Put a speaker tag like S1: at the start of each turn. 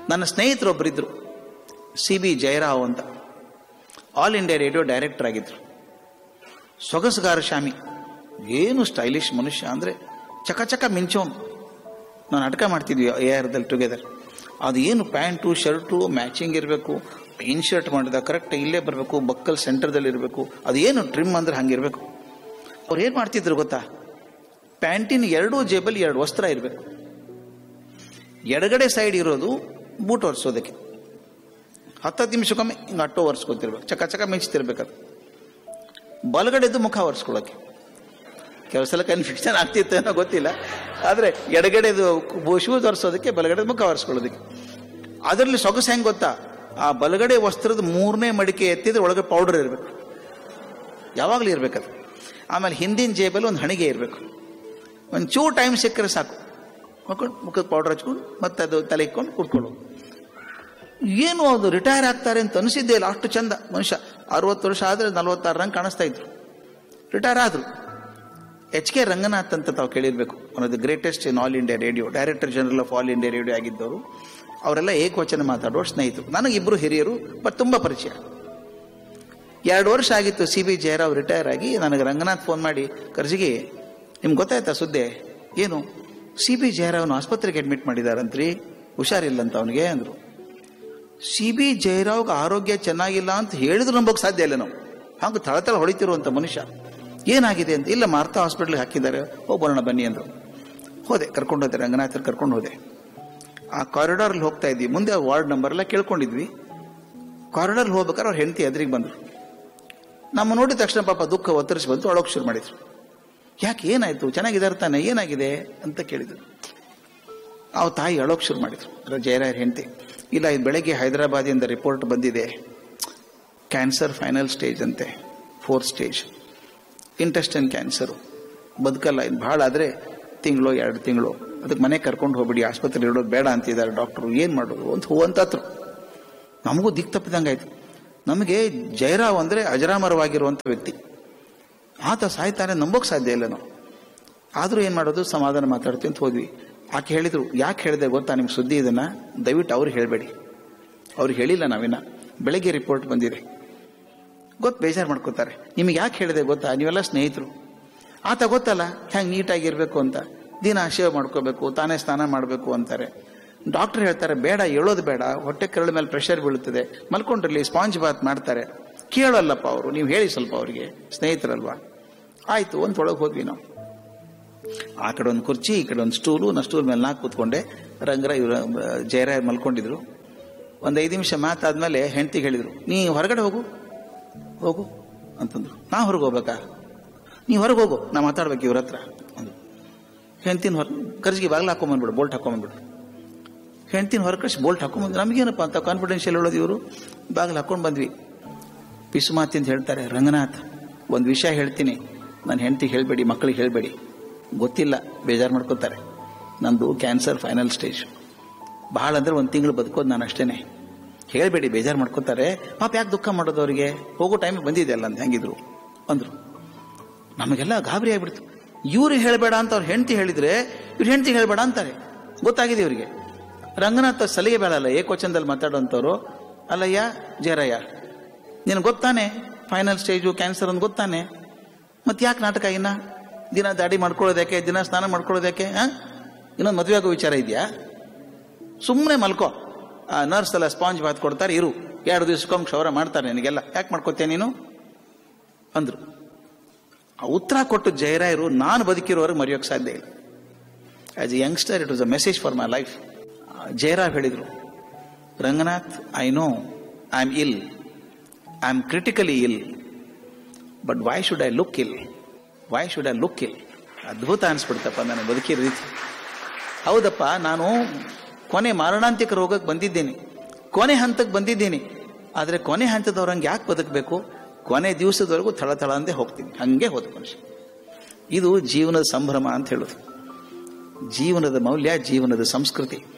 S1: ನನ್ನ ಸ್ನೇಹಿತರೊಬ್ಬರಿದ್ದರು C B Jayarao ಅಂತ all India Radio director ಆಗಿದ್ರು ಸೊಗಸುಗಾರ ಶಾಮಿ ಏನು ಸ್ಟೈಲಿಶ್ ಮನುಷ್ಯ ಅಂದರೆ ಚಕ ಚಕ ಮಿಂಚೋನ್ ನಾನು ನಾಟಕ ಮಾಡ್ತಿದ್ವಿ ಎ ಆರ್ದಲ್ಲಿ ಟುಗೆದರ್ ಅದು ಏನು ಪ್ಯಾಂಟು ಶರ್ಟು ಮ್ಯಾಚಿಂಗ್ ಇರಬೇಕು ಇನ್ ಶರ್ಟ್ ಮಾಡಿದ ಕರೆಕ್ಟ್ ಇಲ್ಲೇ ಬರಬೇಕು ಬಕ್ಕಲ್ ಸೆಂಟರ್ದಲ್ಲಿ ಇರಬೇಕು ಅದು ಏನು ಟ್ರಿಮ್ ಅಂದ್ರೆ ಹಂಗಿರಬೇಕು ಅವ್ರು ಏನು ಮಾಡ್ತಿದ್ರು ಗೊತ್ತಾ ಪ್ಯಾಂಟಿನ ಎರಡೂ ಜೇಬಲ್ಲಿ ಎರಡು ವಸ್ತ್ರ ಇರಬೇಕು ಎಡಗಡೆ ಸೈಡ್ ಇರೋದು ಬೂಟ್ ಒರೆಸೋದಕ್ಕೆ ಹತ್ತತ್ತು ನಿಮಿಷಕ್ಕೊಮ್ಮೆ ಹಿಂಗೆ ಅಟ್ಟೋ ಒರೆಸ್ಕೊತಿರ್ಬೇಕು ಚಕ ಚಕ ಮಿಂಚ್ತಿರ್ಬೇಕದು ಬಲಗಡೆದು ಮುಖ ಒರೆಸ್ಕೊಳ್ಳೋಕೆ ಕೆಲವು ಸಲ ಕನ್ಫ್ಯೂಷನ್ ಆಗ್ತಿತ್ತು ಏನೋ ಗೊತ್ತಿಲ್ಲ ಆದರೆ ಎಡಗಡೆದು ಶೂಸ್ ಒರೆಸೋದಕ್ಕೆ ಬಲಗಡೆ ಮುಖ ಒರೆಸ್ಕೊಳ್ಳೋದಕ್ಕೆ ಅದರಲ್ಲಿ ಸೊಗಸು ಹೆಂಗೆ ಗೊತ್ತಾ ಆ ಬಲಗಡೆ ವಸ್ತ್ರದ ಮೂರನೇ ಮಡಿಕೆ ಎತ್ತಿದ್ರೆ ಒಳಗೆ ಪೌಡರ್ ಇರಬೇಕು ಯಾವಾಗಲೂ ಇರಬೇಕದು ಆಮೇಲೆ ಹಿಂದಿನ ಜೇಬಲ್ಲಿ ಒಂದು ಹಣಿಗೆ ಇರಬೇಕು ಒಂದು ಚೂ ಟೈಮ್ ಸಿಕ್ಕರೆ ಸಾಕು ಹಾಕೊಂಡು ಮುಖದ ಪೌಡರ್ ಹಚ್ಕೊಂಡು ಮತ್ತೆ ಅದು ತಲೆ ಇಕ್ಕೊಂಡು ಕುಟ್ಕೊಳ್ಳೋದು ಏನು ಅದು ರಿಟೈರ್ ಆಗ್ತಾರೆ ಅಂತ ಅನಿಸಿದ್ದೇ ಇಲ್ಲ ಅಷ್ಟು ಚಂದ ಮನುಷ್ಯ ಅರವತ್ತು ವರ್ಷ ಆದರೆ ನಲವತ್ತಾರು ರಂಗ್ ಕಾಣಿಸ್ತಾ ಇದ್ರು ರಿಟೈರ್ ಆದರು ಎಚ್ ಕೆ ರಂಗನಾಥ್ ಅಂತ ತಾವು ಕೇಳಿರ್ಬೇಕು one of the greatest in All India Radio director general of All India Radio ಆಗಿದ್ದವರು ಅವರೆಲ್ಲ ಏಕವಚನ ಮಾತಾಡುವ ಸ್ನೇಹಿತರು ನನಗಿಬ್ಬರು ಹಿರಿಯರು ಬಟ್ ತುಂಬ ಪರಿಚಯ ಎರಡು ವರ್ಷ ಆಗಿತ್ತು ಸಿ ಬಿ ಜಯರಾವ್ ರಿಟೈರ್ ಆಗಿ ನನಗೆ ರಂಗನಾಥ್ ಫೋನ್ ಮಾಡಿ ಕರ್ಜಿಗೆ ನಿಮ್ಗೆ ಗೊತ್ತಾಯ್ತಾ ಸುದ್ದೆ ಏನು ಸಿ ಬಿ ಜಯರಾವ್ನ ಆಸ್ಪತ್ರೆಗೆ ಅಡ್ಮಿಟ್ ಮಾಡಿದಾರಂತ್ರಿ ಹುಷಾರಿಲ್ಲಂತ ಅವನಿಗೆ ಅಂದರು ಸಿ ಬಿ ಜಯರಾವ್ಗೆ ಆರೋಗ್ಯ ಚೆನ್ನಾಗಿಲ್ಲ ಅಂತ ಹೇಳಿದ್ರು ನಂಬೋಕೆ ಸಾಧ್ಯ ಇಲ್ಲ ನಾವು ಹಾಗೆ ತಳತಳ ಹೊಳಿತಿರುವಂಥ ಮನುಷ್ಯ ಏನಾಗಿದೆ ಅಂತ ಇಲ್ಲ ಮಾರ್ತಾ ಹಾಸ್ಪಿಟ್ಲಿಗೆ ಹಾಕಿದ್ದಾರೆ ಹೋಗೋಣ ಬನ್ನಿ ಅಂದರು ಹೋದೆ ಕರ್ಕೊಂಡು ಹೋದೆ ರಂಗನಾಥರ್ ಕರ್ಕೊಂಡು ಹೋದೆ ಆ ಕಾರಿಡಾರಲ್ಲಿ ಹೋಗ್ತಾ ಇದ್ವಿ ಮುಂದೆ ವಾರ್ಡ್ ನಂಬರ್ ಎಲ್ಲ ಕೇಳ್ಕೊಂಡಿದ್ವಿ ಕಾರಿಡಾರ್ ಹೋಗ್ಬೇಕಾದ್ರೆ ಅವ್ರ ಹೆಂಡತಿ ಎದುರಿಗೆ ಬಂದರು ನಮ್ಮ ನೋಡಿದ ತಕ್ಷಣ ಪಾಪ ದುಃಖ ಒತ್ತರಿಸಿ ಬಂತು ಅಳೋಕೆ ಶುರು ಮಾಡಿದ್ರು ಯಾಕೆ ಏನಾಯ್ತು ಚೆನ್ನಾಗಿದ್ದಾರೆ ತಾನೆ ಏನಾಗಿದೆ ಅಂತ ಕೇಳಿದ್ರು ಅವ ತಾಯಿ ಅಳೋಕೆ ಶುರು ಮಾಡಿದ್ರು ಜಯರಾಯರ್ ಹೆಂಡತಿ ಇಲ್ಲ ಇದು ಬೆಳಗ್ಗೆ ಹೈದರಾಬಾದಿಂದ ರಿಪೋರ್ಟ್ ಬಂದಿದೆ ಕ್ಯಾನ್ಸರ್ ಫೈನಲ್ ಸ್ಟೇಜ್ ಅಂತೆ ಫೋರ್ತ್ ಸ್ಟೇಜ್ ಇಂಟೆಸ್ಟೈನ್ ಕ್ಯಾನ್ಸರು ಬದುಕಲ್ಲ ಇನ್ನು ಭಾಳ ಆದರೆ ತಿಂಗಳು ಎರಡು ತಿಂಗಳು ಅದಕ್ಕೆ ಮನೆ ಕರ್ಕೊಂಡು ಹೋಗ್ಬಿಡಿ ಆಸ್ಪತ್ರೆ ಇಡೋದು ಬೇಡ ಅಂತಿದ್ದಾರೆ ಡಾಕ್ಟ್ರು ಏನು ಮಾಡೋದು ಅಂತ ಹೂವಂತತ್ರು ನಮಗೂ ದಿಕ್ ತಪ್ಪಿದಂಗೆ ಆಯ್ತು ನಮಗೆ ಜಯರಾವ್ ಅಂದರೆ ಅಜರಾಮರವಾಗಿರುವಂಥ ವ್ಯಕ್ತಿ ಆತ ಸಾಯ್ತಾನೆ ನಂಬೋಕೆ ಸಾಧ್ಯ ಇಲ್ಲ ನಾವು ಆದರೂ ಏನು ಮಾಡೋದು ಸಮಾಧಾನ ಮಾತಾಡ್ತೀವಿ ಅಂತ ಹೋದ್ವಿ ಆಕೆ ಹೇಳಿದ್ರು ಯಾಕೆ ಹೇಳಿದೆ ಗೊತ್ತಾ ನಿಮ್ಗೆ ಸುದ್ದಿ ಇದನ್ನ ದಯವಿಟ್ಟು ಅವ್ರಿಗೆ ಹೇಳಬೇಡಿ ಅವ್ರಿಗೆ ಹೇಳಿಲ್ಲ ನಾವಿನ್ನ ಬೆಳಗ್ಗೆ ರಿಪೋರ್ಟ್ ಬಂದಿದೆ ಗೊತ್ತು ಬೇಜಾರು ಮಾಡ್ಕೋತಾರೆ ನಿಮಗೆ ಯಾಕೆ ಹೇಳಿದೆ ಗೊತ್ತಾ ನೀವೆಲ್ಲ ಸ್ನೇಹಿತರು ಆತ ಗೊತ್ತಲ್ಲ ಹೆಂಗೆ ನೀಟಾಗಿರ್ಬೇಕು ಅಂತ ದಿನ ಶೇವ್ ಮಾಡ್ಕೋಬೇಕು ತಾನೇ ಸ್ನಾನ ಮಾಡಬೇಕು ಅಂತಾರೆ ಡಾಕ್ಟರ್ ಹೇಳ್ತಾರೆ ಬೇಡ ಹೇಳೋದು ಬೇಡ ಹೊಟ್ಟೆ ಕರಳ ಮೇಲೆ ಪ್ರೆಷರ್ ಬೀಳುತ್ತದೆ ಮಲ್ಕೊಂಡಿರಲಿ ಸ್ಪಾಂಜ್ ಬಾತ್ ಮಾಡ್ತಾರೆ ಕೇಳಲ್ಲಪ್ಪ ಅವರು ನೀವು ಹೇಳಿ ಸ್ವಲ್ಪ ಅವರಿಗೆ ಸ್ನೇಹಿತರಲ್ವಾ ಆಯ್ತು ಒಂದು ಒಳಗೆ ಹೋದ್ವಿ ನಾವು ಆ ಕಡೆ ಒಂದು ಕುರ್ಚಿ ಈ ಕಡೆ ಒಂದು ಸ್ಟೂಲು ನಾ ಸ್ಟೂಲ್ ಮೇಲೆ ನಾಲ್ಕು ಕೂತ್ಕೊಂಡೆ ರಂಗರ ಇವ್ರ ಜಯರಾಯ್ ಮಲ್ಕೊಂಡಿದ್ರು ಒಂದು ಐದು ನಿಮಿಷ ಮಾತಾದ್ಮೇಲೆ ಹೆಂಡತಿಗೆ ಹೇಳಿದ್ರು ನೀ ಹೊರಗಡೆ ಹೋಗು ಹೋಗು ಅಂತಂದ್ರು ನಾ ಹೊರಗೆ ಹೋಗ್ಬೇಕಾ ನೀ ಹೊರಗೆ ಹೋಗು ನಾ ಮಾತಾಡ್ಬೇಕು ಇವ್ರ ಹತ್ರ ಅಂದ್ರು ಹೆಂಡ್ತಿನ ಹೊರ ಕರ್ಜಿಗೆ ಬಾಗಿಲು ಹಾಕೊಂಬಂದ್ಬಿಡು ಬೋಲ್ಟ್ ಹಾಕೊಂಬಂದ್ಬಿಡು ಹೆಂಡ್ತಿನ ಹೊರ ಕಳಿಸಿ ಬೋಲ್ಟ್ ಹಾಕೊಂಬಂದ್ರು ನಮಗೇನಪ್ಪ ಅಂತ ಕಾನ್ಫಿಡೆನ್ಷಿಯಲ್ ಹೇಳೋದು ಇವರು ಬಾಗಿಲು ಹಾಕೊಂಡು ಬಂದ್ವಿ ಪಿಸು ಮಾತಿಂದ ಹೇಳ್ತಾರೆ ರಂಗನಾಥ್ ಒಂದು ವಿಷಯ ಹೇಳ್ತೀನಿ ನನ್ನ ಹೆಂಡತಿಗೆ ಹೇಳಬೇಡಿ ಮಕ್ಕಳಿಗೆ ಹೇಳಬೇಡಿ ಗೊತ್ತಿಲ್ಲ ಬೇಜಾರು ಮಾಡ್ಕೋತಾರೆ ನಂದು ಕ್ಯಾನ್ಸರ್ ಫೈನಲ್ ಸ್ಟೇಜ್ ಭಾಳ ಅಂದ್ರೆ ಒಂದು ತಿಂಗಳು ಬದುಕೋದು ನಾನು ಅಷ್ಟೇನೆ ಹೇಳಬೇಡಿ ಬೇಜಾರು ಮಾಡ್ಕೋತಾರೆ ಪಾಪ ಯಾಕೆ ದುಃಖ ಮಾಡೋದು ಅವರಿಗೆ ಹೋಗೋ ಟೈಮಿಗೆ ಬಂದಿದೆ ಅಲ್ಲ ಅಂತ ಹೆಂಗಿದ್ರು ಅಂದ್ರು ನಮಗೆಲ್ಲ ಗಾಬರಿ ಆಗ್ಬಿಡ್ತು ಇವ್ರಿಗೆ ಹೇಳಬೇಡ ಅಂತ ಅವ್ರ ಹೆಂಡತಿ ಹೇಳಿದ್ರೆ ಇವ್ರ ಹೆಂಡತಿ ಹೇಳಬೇಡ ಅಂತಾರೆ ಗೊತ್ತಾಗಿದೆ ಇವರಿಗೆ ರಂಗನಾಥ ಸಲಿಗೆ ಬೇಡಲ್ಲ ಏಕವಚನದಲ್ಲಿ ಮಾತಾಡೋಂಥವ್ರು ಅಲ್ಲಯ್ಯ ಜಯರಯ್ಯ ನಿನಗೆ ಗೊತ್ತಾನೆ ಫೈನಲ್ ಸ್ಟೇಜು ಕ್ಯಾನ್ಸರ್ ಅಂತ ಗೊತ್ತಾನೆ ಮತ್ತೆ ಯಾಕೆ ನಾಟಕ ಇನ್ನ ದಿನ ದಾಡಿ ಮಾಡ್ಕೊಳ್ಳೋದಕ್ಕೆ ದಿನ ಸ್ನಾನ ಮಾಡ್ಕೊಳ್ಳೋದಕ್ಕೆ ಹಾಂ ಇನ್ನೊಂದು ಮದುವೆ ಆಗೋ ವಿಚಾರ ಇದೆಯಾ ಸುಮ್ಮನೆ ಮಲ್ಕೋ ಆ ನರ್ಸ್ ಎಲ್ಲ ಸ್ಪಾಂಜ್ ಬಾತ್ ಕೊಡ್ತಾರೆ ಇರು ಎರಡು ದಿವಸಕ್ಕೊಮ್ಮೆ ಕ್ಷೌರ ಮಾಡ್ತಾರೆ ನಿನಗೆಲ್ಲ ಯಾಕೆ ಮಾಡ್ಕೋತೀಯ ನೀನು ಅಂದ್ರು ಆ ಉತ್ತರ ಕೊಟ್ಟು ಜಯರಾಯರು ನಾನು ಬದುಕಿರೋವರೆಗೆ ಮರೆಯೋಕೆ ಸಾಧ್ಯ ಇಲ್ಲ as a youngster it was a message for my life Jayarao ಹೇಳಿದರು Ranganath I know I am ill I am critically ill but why should I look ill why should I look ill ಅದ್ಭುತ ಅನಿಸ್ಬಿಡ್ತಪ್ಪ ನಾನು ಬದುಕಿರೋ ರೀತಿ ಹೌದಪ್ಪ ನಾನು ಕೊನೆ ಮಾರಣಾಂತಿಕ ರೋಗಕ್ಕೆ ಬಂದಿದ್ದೇನೆ ಕೊನೆ ಹಂತಕ್ಕೆ ಬಂದಿದ್ದೀನಿ ಆದರೆ ಕೊನೆ ಹಂತದವ್ರಂಗೆ ಯಾಕೆ ಬದುಕಬೇಕು ಕೊನೆ ದಿವಸದವರೆಗೂ ಥಳ ಥಳ ಅಂದೇ ಹೋಗ್ತೀನಿ ಹಂಗೆ ಹೋದ ಮನುಷ್ಯ ಇದು ಜೀವನದ ಸಂಭ್ರಮ ಅಂತ ಹೇಳೋದು ಜೀವನದ ಮೌಲ್ಯ ಜೀವನದ ಸಂಸ್ಕೃತಿ